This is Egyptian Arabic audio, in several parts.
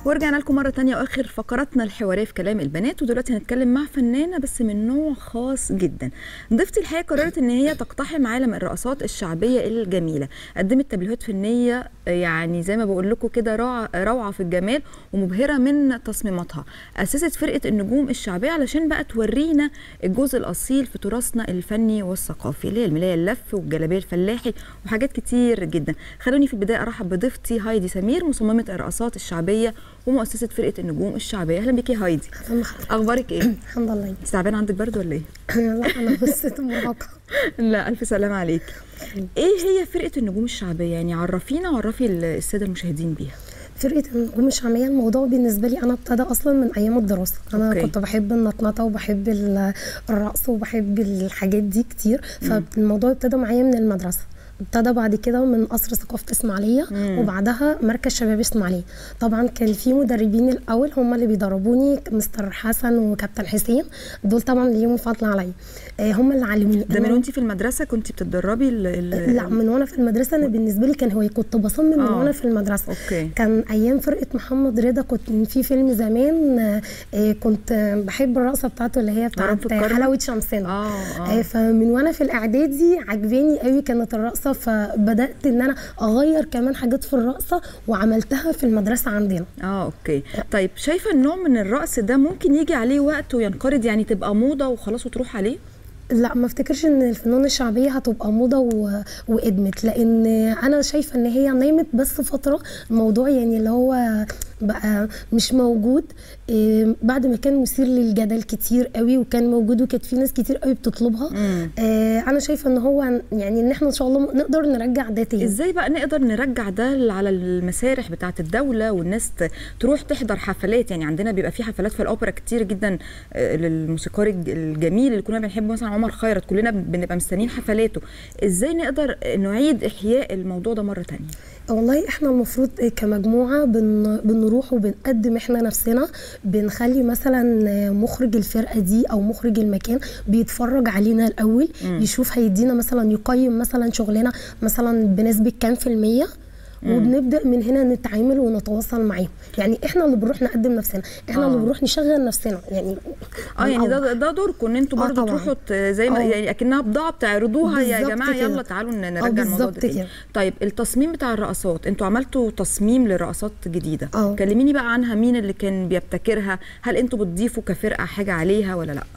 ورجعنا لكم مرة تانية وآخر فقراتنا الحوارية في كلام البنات ودلوقتي هنتكلم مع فنانة بس من نوع خاص جدا ضيفتي الحقيقة قررت إن هي تقتحم عالم الرقصات الشعبية الجميلة قدمت تبليهات فنية يعني زي ما بقول لكم كده روعة روعة في الجمال ومبهرة من تصميماتها أسست فرقة النجوم الشعبية علشان بقى تورينا الجزء الأصيل في تراثنا الفني والثقافي اللي هي الملاية اللف والجلابية الفلاحي وحاجات كتير جدا خلوني في البداية أرحب بضيفتي هايدي سمير مصممة الرقصات الشعبية ومؤسسه فرقه النجوم الشعبيه اهلا بيكي هايدي اخبارك ايه الحمد لله تعبانه عندك برد ولا ايه لا انا بس مرهقه لا الف سلامه عليك ايه هي فرقه النجوم الشعبيه يعني عرفينا وعرفي الساده المشاهدين بيها فرقه النجوم الشعبيه الموضوع بالنسبه لي انا ابتدى اصلا من ايام الدراسه انا أوكي. كنت بحب النطنطه وبحب الرقص وبحب الحاجات دي كتير فالموضوع ابتدى معايا من المدرسه ابتدى بعد كده من قصر ثقافه اسماعيليه وبعدها مركز شباب اسماعيليه طبعا كان في مدربين الاول هم اللي بيدربوني مستر حسن وكابتن حسين دول طبعا ليهم فضل عليا هم اللي علموني ده من وانت في المدرسه كنت بتتدربي ال لا من وانا في المدرسه انا بالنسبه لي كان هو كنت بصمم من وانا في المدرسه أوكي. كان ايام فرقه محمد رضا كنت في فيلم زمان كنت بحب الرقصه بتاعته اللي هي بتاعت حلاوه شمسنا آه آه. فمن وانا في الاعدادي عجباني قوي كانت الرقصه فبدات ان انا اغير كمان حاجات في الرقصه وعملتها في المدرسه عندنا اه اوكي طيب شايفه النوع من الرقص ده ممكن يجي عليه وقت وينقرض يعني تبقى موضه وخلاص وتروح عليه لا ما افتكرش ان الفنون الشعبيه هتبقى موضه و... وادمت لان انا شايفه ان هي نامت بس فتره الموضوع يعني اللي هو بقى مش موجود إيه بعد ما كان مثير للجدل كتير قوي وكان موجود وكانت في ناس كتير قوي بتطلبها إيه انا شايفه ان هو يعني ان احنا ان شاء الله نقدر نرجع ده تاني ازاي بقى نقدر نرجع ده على المسارح بتاعه الدوله والناس تروح تحضر حفلات يعني عندنا بيبقى في حفلات في الاوبرا كتير جدا للموسيقار الجميل اللي كنا بنحبه مثلا عمر خيرت كلنا بنبقى مستنيين حفلاته ازاي نقدر نعيد احياء الموضوع ده مره ثانيه والله احنا المفروض كمجموعه بن بنروح وبنقدم احنا نفسنا بنخلي مثلا مخرج الفرقه دي او مخرج المكان بيتفرج علينا الاول م. يشوف هيدينا مثلا يقيم مثلا شغلنا مثلا بنسبه كام في الميه وبنبدا من هنا نتعامل ونتواصل معاهم يعني احنا اللي بنروح نقدم نفسنا احنا آه. اللي بنروح نشغل نفسنا يعني اه يعني ده ده دوركم ان انتوا برضه آه تروحوا زي ما آه. يعني اكنها بضاعه بتعرضوها يا جماعه كده. يلا تعالوا نرجع الموضوع ده تاني طيب التصميم بتاع الرقصات انتوا عملتوا تصميم لرقصات جديده أوه. كلميني بقى عنها مين اللي كان بيبتكرها هل انتوا بتضيفوا كفرقه حاجه عليها ولا لا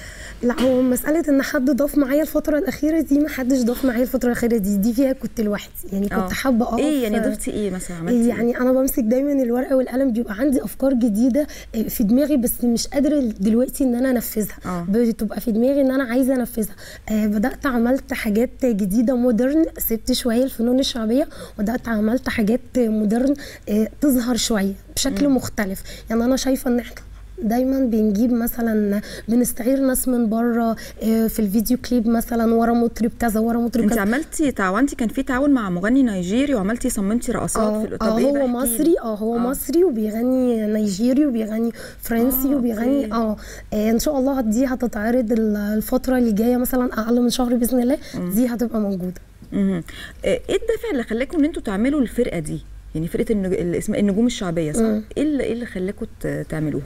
لا هو مسألة إن حد ضاف معايا الفترة الأخيرة دي ما حدش ضاف معايا الفترة الأخيرة دي دي فيها كنت لوحدي يعني كنت حابة أقف إيه يعني ضفتي إيه مثلا عملتي يعني أنا بمسك دايما الورقة والقلم بيبقى عندي أفكار جديدة في دماغي بس مش قادرة دلوقتي إن أنا أنفذها أوه. بتبقى في دماغي إن أنا عايزة أنفذها آه بدأت عملت حاجات جديدة مودرن سبت شوية الفنون الشعبية وبدأت عملت حاجات مودرن آه تظهر شوية بشكل م. مختلف يعني أنا شايفة إن إحنا دايما بنجيب مثلا بنستعير ناس من بره في الفيديو كليب مثلا ورا مطرب كذا ورا مطرب كذا انت عملتي تعاونتي كان في تعاون مع مغني نيجيري وعملتي صممتي رقصات في اه هو مصري اه هو آه. مصري وبيغني نيجيري وبيغني فرنسي آه وبيغني اه ان شاء الله دي هتتعرض الفتره اللي جايه مثلا اقل من شهر باذن الله دي هتبقى موجوده ايه الدافع اللي خلاكم ان انتوا تعملوا الفرقه دي يعني فرقه النجوم الشعبيه صح ايه اللي ايه اللي خلاكم تعملوها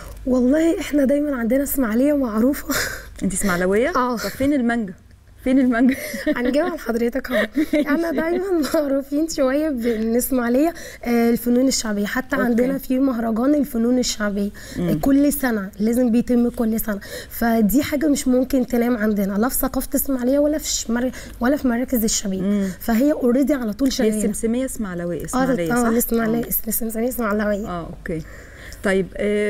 والله احنا دايما عندنا اسماعيليه معروفه انت اسماعيلويه اه طب فين المانجا فين المانجا هنجيبها لحضرتك اهو احنا دايما معروفين شويه بالاسماعيليه الفنون الشعبيه حتى أوكي. عندنا في مهرجان الفنون الشعبيه مم. كل سنه لازم بيتم كل سنه فدي حاجه مش ممكن تنام عندنا لا في ثقافه اسماعيليه ولا في شمر... ولا في مراكز الشباب مم. فهي اوريدي على طول شغاله هي السمسميه اسماعيلويه اسماعيليه اه صح؟ الاسماعيليه السمسميه اسماعيلويه اه اوكي طيب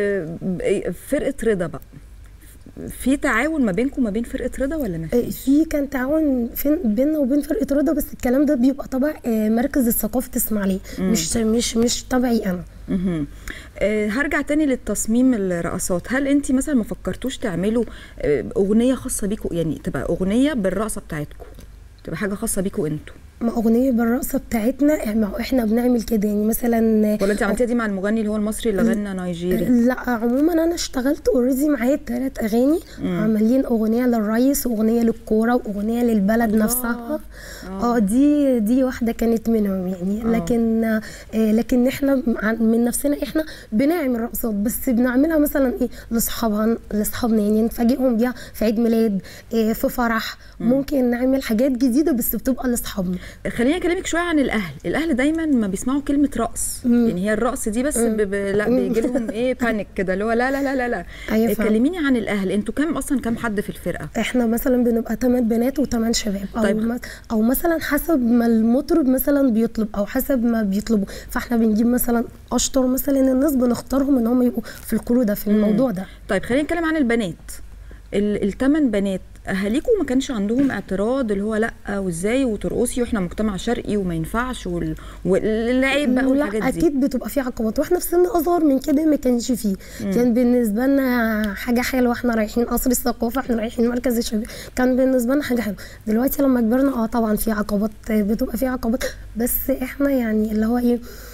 فرقه رضا بقى في تعاون ما بينكم وما بين فرقه رضا ولا ما فيش؟ في كان تعاون بيننا وبين فرقه رضا بس الكلام ده بيبقى تبع مركز الثقافه اسماعيليه مش مش مش تبعي انا امم هرجع تاني للتصميم الرقصات هل انت مثلا ما فكرتوش تعملوا اغنيه خاصه بيكم يعني تبقى اغنيه بالرقصه بتاعتكم تبقى حاجه خاصه بيكم انتوا ما اغنيه بالرقصه بتاعتنا ما احنا بنعمل كده يعني مثلا ولا انت عملتيها دي مع المغني اللي هو المصري اللي غنى نيجيري لا عموما انا اشتغلت اوريدي معايا ثلاث اغاني عاملين اغنيه للريس واغنيه للكوره واغنيه للبلد نفسها اه دي دي واحده كانت منهم يعني آه. لكن آه لكن احنا عن- من نفسنا احنا بنعمل رقصات بس بنعملها مثلا ايه لاصحابها لاصحابنا يعني نفاجئهم بيها في عيد ميلاد إيه في فرح ممكن نعمل حاجات جديده بس بتبقى لاصحابنا خليني اكلمك شويه عن الاهل الاهل دايما ما بيسمعوا كلمه رقص يعني هي الرقص دي بس ب... ب... لا بيجي لهم ايه بانيك كده اللي هو لا لا لا لا لا أيوة فعلا. كلميني عن الاهل انتوا كام اصلا كام حد في الفرقه احنا مثلا بنبقى ثمان بنات وثمان شباب او طيب. طيب. او مثلا حسب ما المطرب مثلا بيطلب او حسب ما بيطلبوا فاحنا بنجيب مثلا اشطر مثلا الناس بنختارهم ان هم يبقوا في الكرو ده في الموضوع ده طيب خلينا نتكلم عن البنات ال- الثمان بنات اهاليكم ما كانش عندهم اعتراض اللي هو لا وازاي وترقصي واحنا مجتمع شرقي وما ينفعش وال... والعيب بقى والحاجات لا دي اكيد بتبقى في عقبات واحنا في سن اصغر من كده ما كانش فيه كان بالنسبه لنا حاجه حلوه احنا رايحين قصر الثقافه احنا رايحين مركز الشباب كان بالنسبه لنا حاجه حلوه دلوقتي لما كبرنا اه طبعا في عقبات بتبقى في عقبات بس احنا يعني اللي هو ايه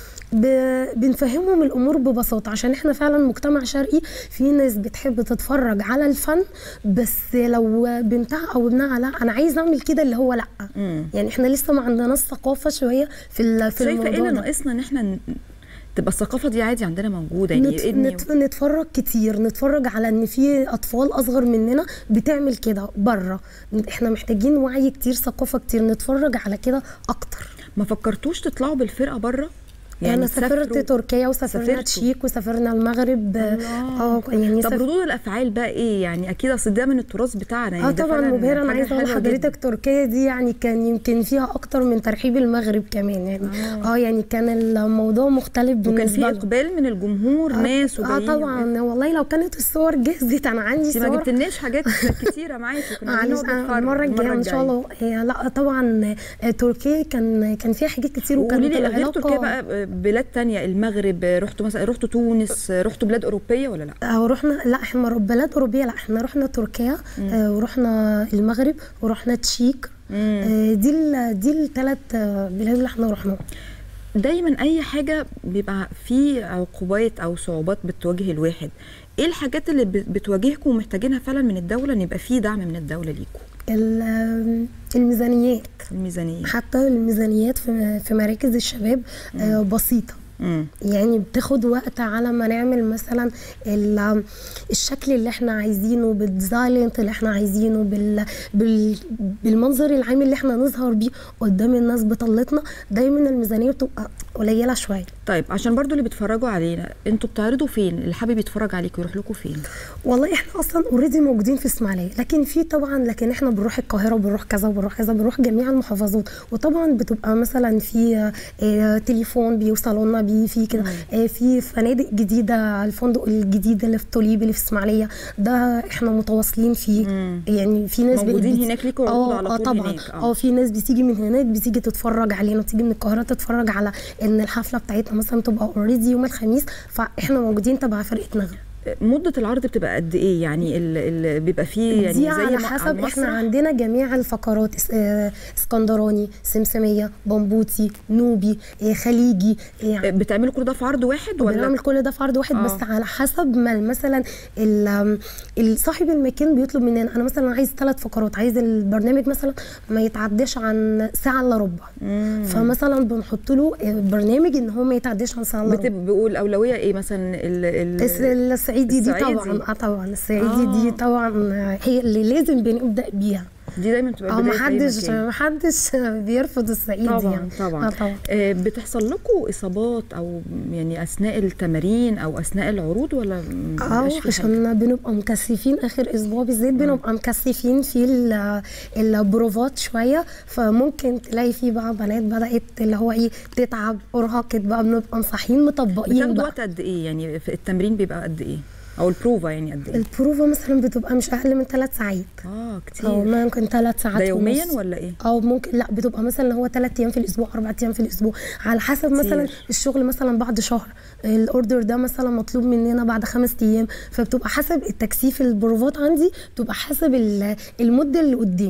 ب- بنفهمهم الامور ببساطه عشان احنا فعلا مجتمع شرقي في ناس بتحب تتفرج على الفن بس لو بنتها او ابنها لا انا عايز اعمل كده اللي هو لا مم. يعني احنا لسه ما عندناش ثقافه شويه في ال- في شايفه ايه الموضوع اللي ده ناقصنا ان احنا ن- تبقى الثقافه دي عادي عندنا موجوده يعني نت... ابني نت... نتفرج كتير نتفرج على ان في اطفال اصغر مننا بتعمل كده بره احنا محتاجين وعي كتير ثقافه كتير نتفرج على كده اكتر ما فكرتوش تطلعوا بالفرقه بره يعني انا تسافروا؟ سافرت تركيا وسافرنا سافرتوا. تشيك وسافرنا المغرب الله. اه يعني طب سافر... ردود الافعال بقى ايه يعني اكيد اصل ده من التراث بتاعنا يعني اه ده طبعا فعلاً مبهر انا حاجة عايزه اقول حلوة جداً. لحضرتك تركيا دي يعني كان يمكن فيها اكتر من ترحيب المغرب كمان يعني آه. اه يعني كان الموضوع مختلف وكان بالنسبه في لهم. اقبال من الجمهور ناس اه وجايين طبعا والله لو كانت الصور جهزت انا عندي انت ما صور جبتلناش حاجات كتيره معاكي كنا عايزين معلش نقعد أنا نتفرج المره الجايه ان شاء الله هي لا طبعا آه، تركيا كان كان فيها حاجات كتير وقولي وكانت لي غير العلاقه تركيا بقى بلاد تانية المغرب رحتوا مثلا رحتوا تونس رحتوا بلاد اوروبيه ولا لا آه، ورحنا لا احنا بلاد اوروبيه لا احنا رحنا تركيا آه، ورحنا المغرب ورحنا تشيك مم. آه، دي ال- دي الثلاث بلاد اللي احنا رحناهم دايما اي حاجه بيبقى في عقوبات او صعوبات بتواجه الواحد ايه الحاجات اللي بت- بتواجهكم ومحتاجينها فعلا من الدوله ان يبقى في دعم من الدوله ليكم ال- آه، الميزانيات الميزانيه حتى الميزانيات في في مراكز الشباب آه، بسيطه امم يعني بتاخد وقت على ما نعمل مثلا ال- الشكل اللي احنا عايزينه بالديزاين اللي احنا عايزينه بال بال بالمنظر العام اللي احنا نظهر بيه قدام الناس بطلتنا دايما الميزانيه بتبقى قليله شويه طيب عشان برضو اللي بيتفرجوا علينا انتوا بتعرضوا فين اللي حابب يتفرج عليكم يروح لكم فين والله احنا اصلا اوريدي موجودين في اسماعيليه لكن في طبعا لكن احنا بنروح القاهره وبنروح كذا وبنروح كذا بنروح جميع المحافظات وطبعا بتبقى مثلا في آه، تليفون بيوصلوا لنا بيه في كده آه، في فنادق جديده الفندق الجديد اللي في طوليب اللي في اسماعيليه ده احنا متواصلين فيه مم. يعني في ناس موجودين بت- هناك ليكوا عروض اه على اه طول طبعا هناك، اه. اه في ناس بتيجي من هناك بتيجي تتفرج علينا بتيجي من القاهره تتفرج على ان الحفله بتاعتنا مثلا تبقى اوريدي يوم الخميس فاحنا موجودين تبع فرقه نغم مده العرض بتبقى قد ايه يعني اللي بيبقى فيه يعني دي زي على ما- حسب احنا المسرح؟ عندنا جميع الفقرات اس- آه، اسكندراني سمسميه بمبوتي نوبي آه، خليجي يعني بتعملوا كل ده في عرض واحد ولا بنعمل كل ده في عرض واحد آه. بس على حسب ما مثلا ال- آم، ال- صاحب المكان بيطلب مننا انا مثلا عايز ثلاث فقرات عايز البرنامج مثلا ما يتعداش عن ساعه الا ربع مم. فمثلا بنحط له آه، برنامج ان هو ما يتعداش عن ساعه الا ربع بتبقى بيقول اولويه ايه مثلا ال ال الس- الصعيدي دي الصعيدي. طبعا اه طبعا الصعيدي آه. دي طبعا آه، هي اللي لازم بنبدا بيها دي دايما بتبقى اه بداية أي محدش مكان. محدش بيرفض الصعيدي طبعا يعني طبعا اه طبعا آه، بتحصل لكم اصابات او يعني اثناء التمارين او اثناء العروض ولا اه مبيبقاش في حاجة؟ عشان بنبقى مكثفين اخر اسبوع بالذات بنبقى مكثفين في ال- البروفات شويه فممكن تلاقي في بقى بنات بدات اللي هو ايه تتعب ارهقت بقى بنبقى مصحيين مطبقين بتاخدوا بقى وقت قد ايه يعني في التمرين بيبقى قد ايه او البروفا يعني قد ايه البروفا مثلا بتبقى مش اقل من ثلاث ساعات اه او كتير ممكن ثلاث ساعات ده يوميا ونص. ولا ايه او ممكن لا بتبقى مثلا هو ثلاث ايام في الاسبوع اربع ايام في الاسبوع على حسب مثلا كتير. الشغل مثلا بعد شهر الاوردر ده مثلا مطلوب مننا بعد خمس ايام فبتبقى حسب التكثيف البروفات عندي بتبقى حسب ال- المده اللي قدامي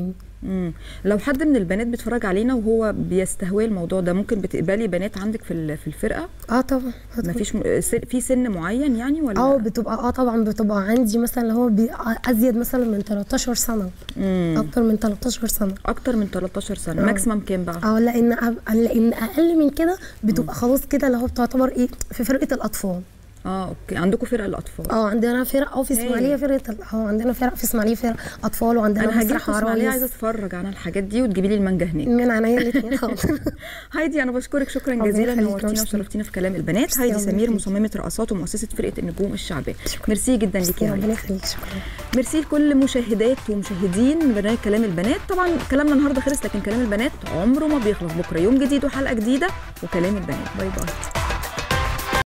مم. لو حد من البنات بيتفرج علينا وهو بيستهوي الموضوع ده ممكن بتقبلي بنات عندك في ال- في الفرقه اه طبعا آه طبعاً. مفيش م... سن- في سن معين يعني ولا اه بتبقى اه طبعا بتبقى عندي مثلا اللي هو بي- ازيد مثلا من 13 سنه مم. اكتر من 13 سنه اكتر من 13 سنه آه. ماكسيمم كام بقى اه لان أب- لان اقل من كده بتبقى خلاص كده اللي هو بتعتبر ايه في فرقه الاطفال اه اوكي عندكم فرقه للاطفال اه عندنا فرق اه في هايل. اسماعيليه فرقه ال- اه عندنا فرق في اسماعيليه فرق اطفال وعندنا انا هجيب مسرح اسماعيليه عايزه عرايس اتفرج على الحاجات دي وتجيبي لي المانجا هناك من عينيا الاثنين حاضر هايدي انا بشكرك شكرا ربنا جزيلا يخليك، نورتينا ميرسي. وشرفتينا في كلام البنات ميرسي، هايدي ربنا سمير يخليك. مصممه رقصات ومؤسسه فرقه النجوم الشعبيه ميرسي جدا ليكي يا ربنا هايدي يخليك شكرا ميرسي لكل مشاهدات ومشاهدين برنامج كلام البنات طبعا كلامنا النهارده خلص لكن كلام البنات عمره ما بيخلص بكره يوم جديد وحلقه جديده وكلام البنات باي باي